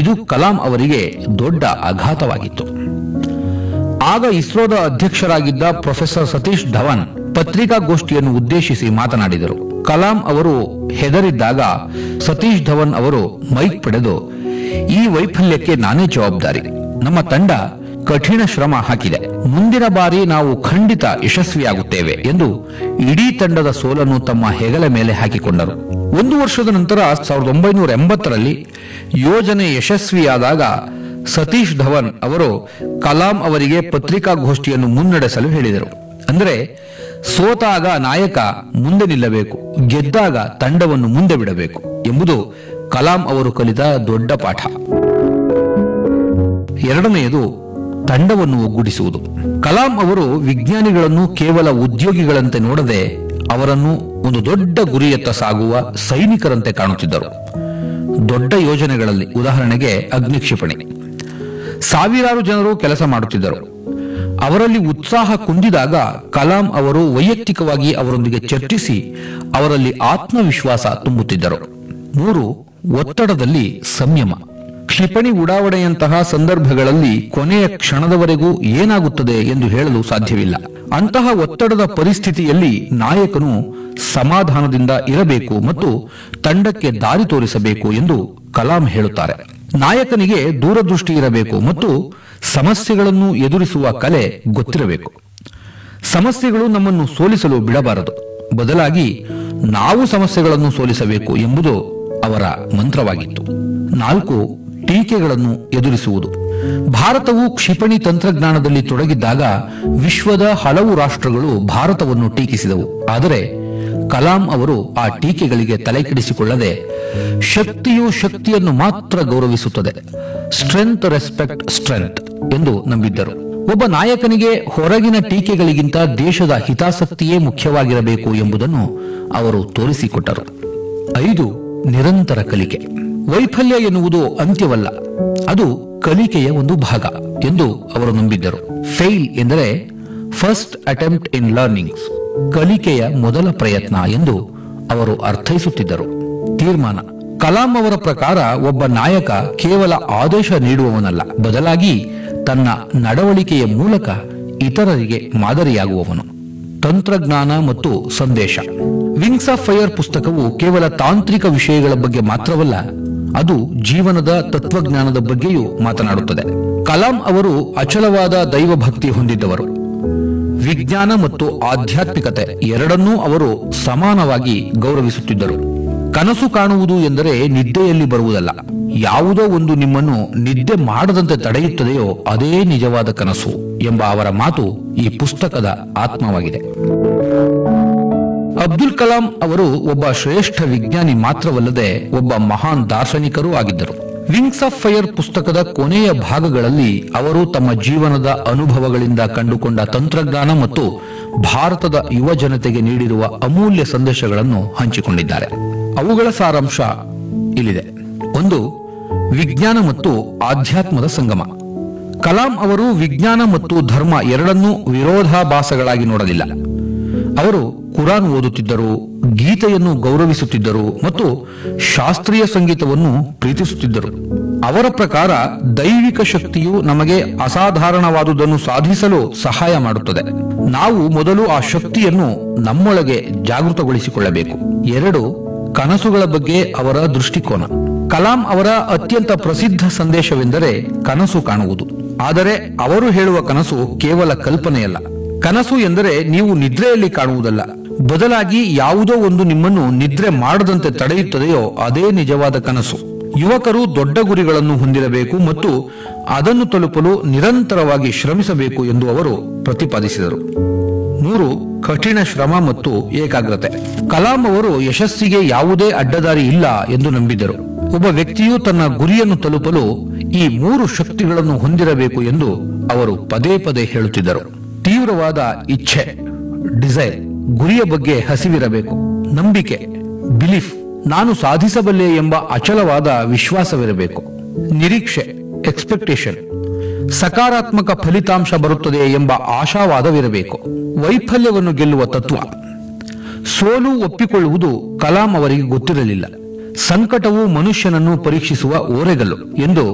ಇದು ಕಲಾಂ ಅವರಿಗೆ ದೊಡ್ಡ ಆಘಾತವಾಗಿತ್ತು ಆಗ ಇಸ್ರೋದ ಅಧ್ಯಕ್ಷರಾಗಿದ್ದ ಪ್ರೊಫೆಸರ್ ಸತೀಶ್ ಧವನ್ ಪತ್ರಿಕಾಗೋಷ್ಠಿಯನ್ನು ಉದ್ದೇಶಿಸಿ ಮಾತನಾಡಿದರು ಕಲಾಂ ಅವರು ಹೆದರಿದ್ದಾಗ ಸತೀಶ್ ಧವನ್ ಅವರು ಮೈಕ್ ಪಡೆದು ಈ ವೈಫಲ್ಯಕ್ಕೆ ನಾನೇ ಜವಾಬ್ದಾರಿ ನಮ್ಮ ತಂಡ ಕಠಿಣ ಶ್ರಮ ಹಾಕಿದೆ ಮುಂದಿನ ಬಾರಿ ನಾವು ಖಂಡಿತ ಯಶಸ್ವಿಯಾಗುತ್ತೇವೆ ಎಂದು ಇಡೀ ತಂಡದ ಸೋಲನ್ನು ತಮ್ಮ ಹೆಗಲ ಮೇಲೆ ಹಾಕಿಕೊಂಡರು ಒಂದು ವರ್ಷದ ನಂತರ ಸಾವಿರದ ಒಂಬೈನೂರ ಎಂಬತ್ತರಲ್ಲಿ ಯೋಜನೆ ಯಶಸ್ವಿಯಾದಾಗ ಸತೀಶ್ ಧವನ್ ಅವರು ಕಲಾಂ ಅವರಿಗೆ ಪತ್ರಿಕಾಗೋಷ್ಠಿಯನ್ನು ಮುನ್ನಡೆಸಲು ಹೇಳಿದರು ಅಂದರೆ ಸೋತಾಗ ನಾಯಕ ಮುಂದೆ ನಿಲ್ಲಬೇಕು ಗೆದ್ದಾಗ ತಂಡವನ್ನು ಮುಂದೆ ಬಿಡಬೇಕು ಎಂಬುದು ಕಲಾಂ ಅವರು ಕಲಿತ ದೊಡ್ಡ ಪಾಠ ಎರಡನೆಯದು ತಂಡವನ್ನು ಒಗ್ಗೂಡಿಸುವುದು ಕಲಾಂ ಅವರು ವಿಜ್ಞಾನಿಗಳನ್ನು ಕೇವಲ ಉದ್ಯೋಗಿಗಳಂತೆ ನೋಡದೆ ಅವರನ್ನು ಒಂದು ದೊಡ್ಡ ಗುರಿಯತ್ತ ಸಾಗುವ ಸೈನಿಕರಂತೆ ಕಾಣುತ್ತಿದ್ದರು ದೊಡ್ಡ ಯೋಜನೆಗಳಲ್ಲಿ ಉದಾಹರಣೆಗೆ ಅಗ್ನಿ ಕ್ಷಿಪಣಿ ಸಾವಿರಾರು ಜನರು ಕೆಲಸ ಮಾಡುತ್ತಿದ್ದರು ಅವರಲ್ಲಿ ಉತ್ಸಾಹ ಕುಂದಿದಾಗ ಕಲಾಂ ಅವರು ವೈಯಕ್ತಿಕವಾಗಿ ಅವರೊಂದಿಗೆ ಚರ್ಚಿಸಿ ಅವರಲ್ಲಿ ಆತ್ಮವಿಶ್ವಾಸ ತುಂಬುತ್ತಿದ್ದರು ಮೂರು ಒತ್ತಡದಲ್ಲಿ ಸಂಯಮ ಕ್ಷಿಪಣಿ ಉಡಾವಣೆಯಂತಹ ಸಂದರ್ಭಗಳಲ್ಲಿ ಕೊನೆಯ ಕ್ಷಣದವರೆಗೂ ಏನಾಗುತ್ತದೆ ಎಂದು ಹೇಳಲು ಸಾಧ್ಯವಿಲ್ಲ ಅಂತಹ ಒತ್ತಡದ ಪರಿಸ್ಥಿತಿಯಲ್ಲಿ ನಾಯಕನು ಸಮಾಧಾನದಿಂದ ಇರಬೇಕು ಮತ್ತು ತಂಡಕ್ಕೆ ದಾರಿ ತೋರಿಸಬೇಕು ಎಂದು ಕಲಾಂ ಹೇಳುತ್ತಾರೆ ನಾಯಕನಿಗೆ ದೂರದೃಷ್ಟಿ ಇರಬೇಕು ಮತ್ತು ಸಮಸ್ಯೆಗಳನ್ನು ಎದುರಿಸುವ ಕಲೆ ಗೊತ್ತಿರಬೇಕು ಸಮಸ್ಯೆಗಳು ನಮ್ಮನ್ನು ಸೋಲಿಸಲು ಬಿಡಬಾರದು ಬದಲಾಗಿ ನಾವು ಸಮಸ್ಯೆಗಳನ್ನು ಸೋಲಿಸಬೇಕು ಎಂಬುದು ಅವರ ಮಂತ್ರವಾಗಿತ್ತು ನಾಲ್ಕು ಟೀಕೆಗಳನ್ನು ಎದುರಿಸುವುದು ಭಾರತವು ಕ್ಷಿಪಣಿ ತಂತ್ರಜ್ಞಾನದಲ್ಲಿ ತೊಡಗಿದ್ದಾಗ ವಿಶ್ವದ ಹಲವು ರಾಷ್ಟ್ರಗಳು ಭಾರತವನ್ನು ಟೀಕಿಸಿದವು ಆದರೆ ಕಲಾಂ ಅವರು ಆ ಟೀಕೆಗಳಿಗೆ ತಲೆಕೆಡಿಸಿಕೊಳ್ಳದೆ ಶಕ್ತಿಯು ಶಕ್ತಿಯನ್ನು ಮಾತ್ರ ಗೌರವಿಸುತ್ತದೆ ಸ್ಟ್ರೆಂತ್ ರೆಸ್ಪೆಕ್ಟ್ ಸ್ಟ್ರೆಂತ್ ಎಂದು ನಂಬಿದ್ದರು ಒಬ್ಬ ನಾಯಕನಿಗೆ ಹೊರಗಿನ ಟೀಕೆಗಳಿಗಿಂತ ದೇಶದ ಹಿತಾಸಕ್ತಿಯೇ ಮುಖ್ಯವಾಗಿರಬೇಕು ಎಂಬುದನ್ನು ಅವರು ತೋರಿಸಿಕೊಟ್ಟರು ಐದು ನಿರಂತರ ಕಲಿಕೆ ವೈಫಲ್ಯ ಎನ್ನುವುದು ಅಂತ್ಯವಲ್ಲ ಅದು ಕಲಿಕೆಯ ಒಂದು ಭಾಗ ಎಂದು ಅವರು ನಂಬಿದ್ದರು ಫೇಲ್ ಎಂದರೆ ಫಸ್ಟ್ ಅಟೆಂಪ್ಟ್ ಇನ್ ಲರ್ನಿಂಗ್ಸ್ ಕಲಿಕೆಯ ಮೊದಲ ಪ್ರಯತ್ನ ಎಂದು ಅವರು ಅರ್ಥೈಸುತ್ತಿದ್ದರು ತೀರ್ಮಾನ ಕಲಾಂ ಅವರ ಪ್ರಕಾರ ಒಬ್ಬ ನಾಯಕ ಕೇವಲ ಆದೇಶ ನೀಡುವವನಲ್ಲ ಬದಲಾಗಿ ತನ್ನ ನಡವಳಿಕೆಯ ಮೂಲಕ ಇತರರಿಗೆ ಮಾದರಿಯಾಗುವವನು ತಂತ್ರಜ್ಞಾನ ಮತ್ತು ಸಂದೇಶ ವಿಂಗ್ಸ್ ಆಫ್ ಫೈರ್ ಪುಸ್ತಕವು ಕೇವಲ ತಾಂತ್ರಿಕ ವಿಷಯಗಳ ಬಗ್ಗೆ ಮಾತ್ರವಲ್ಲ ಅದು ಜೀವನದ ತತ್ವಜ್ಞಾನದ ಬಗ್ಗೆಯೂ ಮಾತನಾಡುತ್ತದೆ ಕಲಾಂ ಅವರು ಅಚಲವಾದ ದೈವ ಭಕ್ತಿ ಹೊಂದಿದ್ದವರು ವಿಜ್ಞಾನ ಮತ್ತು ಆಧ್ಯಾತ್ಮಿಕತೆ ಎರಡನ್ನೂ ಅವರು ಸಮಾನವಾಗಿ ಗೌರವಿಸುತ್ತಿದ್ದರು ಕನಸು ಕಾಣುವುದು ಎಂದರೆ ನಿದ್ದೆಯಲ್ಲಿ ಬರುವುದಲ್ಲ ಯಾವುದೋ ಒಂದು ನಿಮ್ಮನ್ನು ನಿದ್ದೆ ಮಾಡದಂತೆ ತಡೆಯುತ್ತದೆಯೋ ಅದೇ ನಿಜವಾದ ಕನಸು ಎಂಬ ಅವರ ಮಾತು ಈ ಪುಸ್ತಕದ ಆತ್ಮವಾಗಿದೆ ಅಬ್ದುಲ್ ಕಲಾಂ ಅವರು ಒಬ್ಬ ಶ್ರೇಷ್ಠ ವಿಜ್ಞಾನಿ ಮಾತ್ರವಲ್ಲದೆ ಒಬ್ಬ ಮಹಾನ್ ದಾರ್ಶನಿಕರೂ ಆಗಿದ್ದರು ವಿಂಗ್ಸ್ ಆಫ್ ಫೈರ್ ಪುಸ್ತಕದ ಕೊನೆಯ ಭಾಗಗಳಲ್ಲಿ ಅವರು ತಮ್ಮ ಜೀವನದ ಅನುಭವಗಳಿಂದ ಕಂಡುಕೊಂಡ ತಂತ್ರಜ್ಞಾನ ಮತ್ತು ಭಾರತದ ಯುವ ಜನತೆಗೆ ನೀಡಿರುವ ಅಮೂಲ್ಯ ಸಂದೇಶಗಳನ್ನು ಹಂಚಿಕೊಂಡಿದ್ದಾರೆ ಅವುಗಳ ಸಾರಾಂಶ ಇಲ್ಲಿದೆ ಒಂದು ವಿಜ್ಞಾನ ಮತ್ತು ಆಧ್ಯಾತ್ಮದ ಸಂಗಮ ಕಲಾಂ ಅವರು ವಿಜ್ಞಾನ ಮತ್ತು ಧರ್ಮ ಎರಡನ್ನೂ ವಿರೋಧಾಭಾಸಗಳಾಗಿ ನೋಡಲಿಲ್ಲ ಅವರು ಕುರಾನ್ ಓದುತ್ತಿದ್ದರು ಗೀತೆಯನ್ನು ಗೌರವಿಸುತ್ತಿದ್ದರು ಮತ್ತು ಶಾಸ್ತ್ರೀಯ ಸಂಗೀತವನ್ನು ಪ್ರೀತಿಸುತ್ತಿದ್ದರು ಅವರ ಪ್ರಕಾರ ದೈವಿಕ ಶಕ್ತಿಯು ನಮಗೆ ಅಸಾಧಾರಣವಾದುದನ್ನು ಸಾಧಿಸಲು ಸಹಾಯ ಮಾಡುತ್ತದೆ ನಾವು ಮೊದಲು ಆ ಶಕ್ತಿಯನ್ನು ನಮ್ಮೊಳಗೆ ಜಾಗೃತಗೊಳಿಸಿಕೊಳ್ಳಬೇಕು ಎರಡು ಕನಸುಗಳ ಬಗ್ಗೆ ಅವರ ದೃಷ್ಟಿಕೋನ ಕಲಾಂ ಅವರ ಅತ್ಯಂತ ಪ್ರಸಿದ್ಧ ಸಂದೇಶವೆಂದರೆ ಕನಸು ಕಾಣುವುದು ಆದರೆ ಅವರು ಹೇಳುವ ಕನಸು ಕೇವಲ ಕಲ್ಪನೆಯಲ್ಲ ಕನಸು ಎಂದರೆ ನೀವು ನಿದ್ರೆಯಲ್ಲಿ ಕಾಣುವುದಲ್ಲ ಬದಲಾಗಿ ಯಾವುದೋ ಒಂದು ನಿಮ್ಮನ್ನು ನಿದ್ರೆ ಮಾಡದಂತೆ ತಡೆಯುತ್ತದೆಯೋ ಅದೇ ನಿಜವಾದ ಕನಸು ಯುವಕರು ದೊಡ್ಡ ಗುರಿಗಳನ್ನು ಹೊಂದಿರಬೇಕು ಮತ್ತು ಅದನ್ನು ತಲುಪಲು ನಿರಂತರವಾಗಿ ಶ್ರಮಿಸಬೇಕು ಎಂದು ಅವರು ಪ್ರತಿಪಾದಿಸಿದರು ಮೂರು ಕಠಿಣ ಶ್ರಮ ಮತ್ತು ಏಕಾಗ್ರತೆ ಕಲಾಂ ಅವರು ಯಶಸ್ಸಿಗೆ ಯಾವುದೇ ಅಡ್ಡದಾರಿ ಇಲ್ಲ ಎಂದು ನಂಬಿದ್ದರು ಒಬ್ಬ ವ್ಯಕ್ತಿಯು ತನ್ನ ಗುರಿಯನ್ನು ತಲುಪಲು ಈ ಮೂರು ಶಕ್ತಿಗಳನ್ನು ಹೊಂದಿರಬೇಕು ಎಂದು ಅವರು ಪದೇ ಪದೇ ಹೇಳುತ್ತಿದ್ದರು ತೀವ್ರವಾದ ಇಚ್ಛೆ ಡಿಸೈರ್ ಗುರಿಯ ಬಗ್ಗೆ ಹಸಿವಿರಬೇಕು ನಂಬಿಕೆ ಬಿಲೀಫ್ ನಾನು ಸಾಧಿಸಬಲ್ಲೆ ಎಂಬ ಅಚಲವಾದ ವಿಶ್ವಾಸವಿರಬೇಕು ನಿರೀಕ್ಷೆ ಎಕ್ಸ್ಪೆಕ್ಟೇಷನ್ ಸಕಾರಾತ್ಮಕ ಫಲಿತಾಂಶ ಬರುತ್ತದೆ ಎಂಬ ಆಶಾವಾದವಿರಬೇಕು ವೈಫಲ್ಯವನ್ನು ಗೆಲ್ಲುವ ತತ್ವ ಸೋಲು ಒಪ್ಪಿಕೊಳ್ಳುವುದು ಕಲಾಂ ಅವರಿಗೆ ಗೊತ್ತಿರಲಿಲ್ಲ ಸಂಕಟವು ಮನುಷ್ಯನನ್ನು ಪರೀಕ್ಷಿಸುವ ಓರೆಗಲ್ಲು ಎಂದು